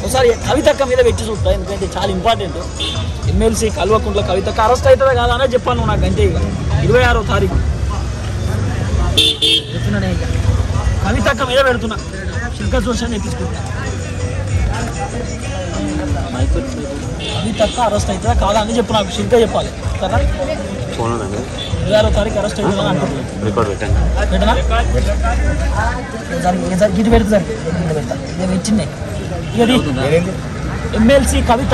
ఒకసారి కవితక్క మీద పెట్టి చూస్తా ఎందుకంటే చాలా ఇంపార్టెంట్ ఎమ్మెల్సీ కల్వకుంట్ల కవితక్క అరెస్ట్ అవుతుందా కాదా అనే చెప్పాను నువ్వు నాకు అంతే ఇక ఇరవై ఆరో తారీఖు చెప్తున్నానే ఇక కవితక్క మీద పెడుతున్నా శంకర్ జోషి ఎక్కించుకుంటా కవితక్క అరెస్ట్ అవుతుందా కాదా అని చెప్పు నాకు శంకర్ చెప్పాలి కదా చూడండి ఇరవై ఆరో తారీఖు అరెస్ట్ అవుతుందా అని అంటున్నాను రికార్డ్ పెట్టండి పెట్టనా ఒకసారి ఒకసారి గిటి పెడతా గిటి పెడతా నేను ఇచ్చిందే ఇది ఎమ్మెల్సీ కవిత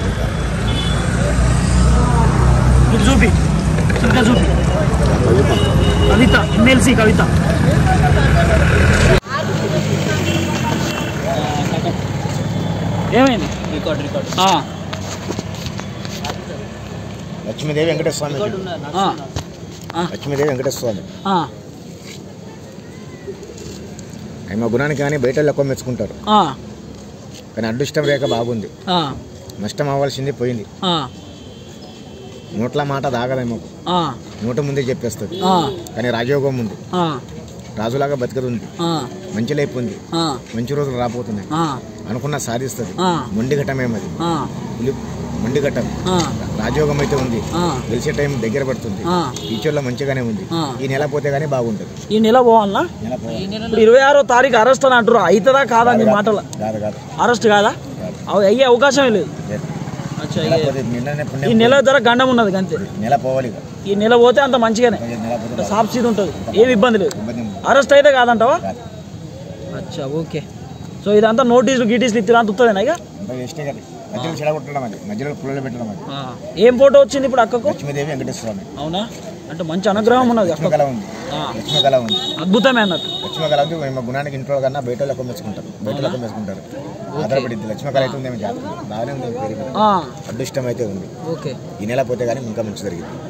ఇది చూపి ఇంకా చూపి కవిత ఎమ్మెల్సీ కవిత ఏమైంది రికార్డ్ రికార్డ్ లక్ష్మీదేవి వెంకటేశ్వర స్వామి లక్ష్మీదేవి వెంకటేశ్వర స్వామి ఆయన మా గుణానికి కానీ బయట ఎక్కువ మెచ్చుకుంటారు కానీ అదృష్టం రేఖ బాగుంది నష్టం అవ్వాల్సింది పోయింది నోట్ల మాట దాగదేమో నోట ముందే చెప్పేస్తుంది కానీ రాజయోగం ఉంది రాజులాగా బతికదుంది మంచి లైఫ్ ఉంది మంచి రోజులు రాబోతున్నాయి అనుకున్న సాధిస్తుంది మొండి ఘట్టమేమది పులి- మొండి ఘట్టం రాజయోగం అయితే ఉంది గెలిచే టైం దగ్గర పడుతుంది ఫ్యూచర్లో మంచిగానే ఉంది ఈ నెల పోతే గానీ బాగుంటుంది ఈ నెల పోవాలనా నెల పోవాలి ఇప్పుడు ఇరవై ఆరో తారీఖు అరెస్ట్ అని అంటారు అవుతుందా కాదా నీ మాటల కాదు కాదు అరెస్ట్ కాదా అవి అయ్యే అవకాశం లేదు లేదు. అచ్చా, నెల ఇక పోతే నిన్ననే ఈ పుణ్యం నెల ధర గండం ఉన్నది అంతే నెల పోవాలి ఇక. ఈ నెల పోతే అంత మంచిగానే నెల పోతే బాగుంటుంది. సాఫ్సీది ఉంటుంది ఏమి ఇబ్బంది లేదు ఇబ్బంది ఏం లేదు. అరెస్ట్ అయితే కాదంటావా కాదు. అచ్చా ఓకే సో ఇదంతా నోటీసులు గీటీసులు ఇత్తిరా అంత వస్తుందేనా ఇక ఇంకా వేస్టే కదా మధ్యలో చెడగొట్టడం అది మధ్యలో పుల్లలు పెట్టడం అది ఏం ఫోటో వచ్చింది ఇప్పుడు అక్కకు లక్ష్మీదేవి వెంకటేశ్వర స్వామి అవునా అంటే మంచి అనుగ్రహం ఉన్నది లక్ష్మి అక్కకు కళ ఉంది ఆ, లక్ష్మి కళ ఉంది అద్భుతమే అన్నట్టు లక్ష్మి కళ ఉంది మా గుణానికి ఇంట్లో కన్నా బయట లెక్క మెచ్చుకుంటారు బయట లెక్క మెచ్చుకుంటారు ఆధారపడింది లక్ష్మి కళ అయితే ఉంది ఏమి జాతకం బాగానే ఉంది పేరు మీద. ఆ, అదృష్టం అయితే ఉంది ఓకే ఈ నెల పోతే కానీ ఇంకా మంచి జరిగింది